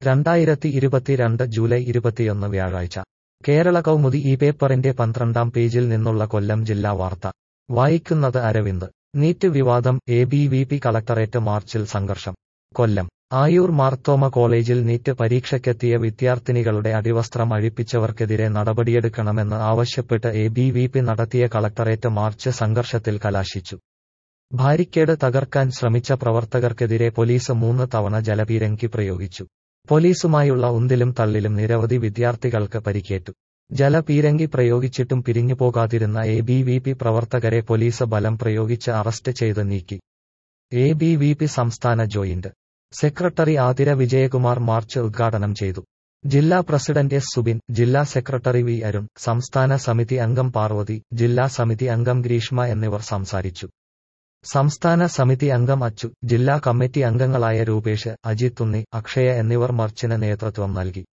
രണ്ടായിരത്തി ഇരുപത്തിരണ്ട് ജൂലൈ ഇരുപത്തിയൊന്ന് വ്യാഴാഴ്ച കേരള കൗമുദി ഈ പേപ്പറിന്റെ പന്ത്രണ്ടാം പേജിൽ നിന്നുള്ള കൊല്ലം ജില്ലാ വാർത്ത വായിക്കുന്നത് അരവിന്ദ് നീറ്റ് വിവാദം A B V P collectorate മാർച്ചിൽ സംഘർഷം കൊല്ലം ആയൂർ മാർത്തോമ കോളേജിൽ നീറ്റ് പരീക്ഷയ്ക്കെത്തിയ വിദ്യാർത്ഥിനികളുടെ അടിവസ്ത്രം അഴിപ്പിച്ചവർക്കെതിരെ നടപടിയെടുക്കണമെന്ന് ആവശ്യപ്പെട്ട് എ ബി വി പി നടത്തിയ കളക്ടറേറ്റ് മാർച്ച് സംഘർഷത്തിൽ കലാശിച്ചു ബാരിക്കേഡ് തകർക്കാൻ ശ്രമിച്ച പ്രവർത്തകർക്കെതിരെ പോലീസ് മൂന്ന് തവണ ജലപീരങ്കി പ്രയോഗിച്ചു പോലീസുമായുള്ള ഉന്തിലും തള്ളിലും നിരവധി വിദ്യാർത്ഥികൾക്ക് പരിക്കേറ്റു ജലപീരങ്കി പ്രയോഗിച്ചിട്ടും പിരിഞ്ഞുപോകാതിരുന്ന എ ബി വി പി പ്രവർത്തകരെ പോലീസ് ബലം പ്രയോഗിച്ച് അറസ്റ്റ് ചെയ്ത് നീക്കി എ ബി വി പി സംസ്ഥാന joint secretary Athira Vijayakumar march ഉദ്ഘാടനം ചെയ്തു ജില്ലാ പ്രസിഡന്റ് എസ് സുബിൻ ജില്ലാ സെക്രട്ടറി വി അരുൺ സംസ്ഥാന സമിതി അംഗം പാർവതി ജില്ലാ സമിതി അംഗം ഗ്രീഷ്മ എന്നിവർ സംസാരിച്ചു സംസ്ഥാന സമിതി അംഗം അച്ചു ജില്ലാ കമ്മിറ്റി അംഗങ്ങളായ രൂപേഷ് അജിത് ഉണ്ണി അക്ഷയ എന്നിവർ മർച്ചിന് നേതൃത്വം നൽകി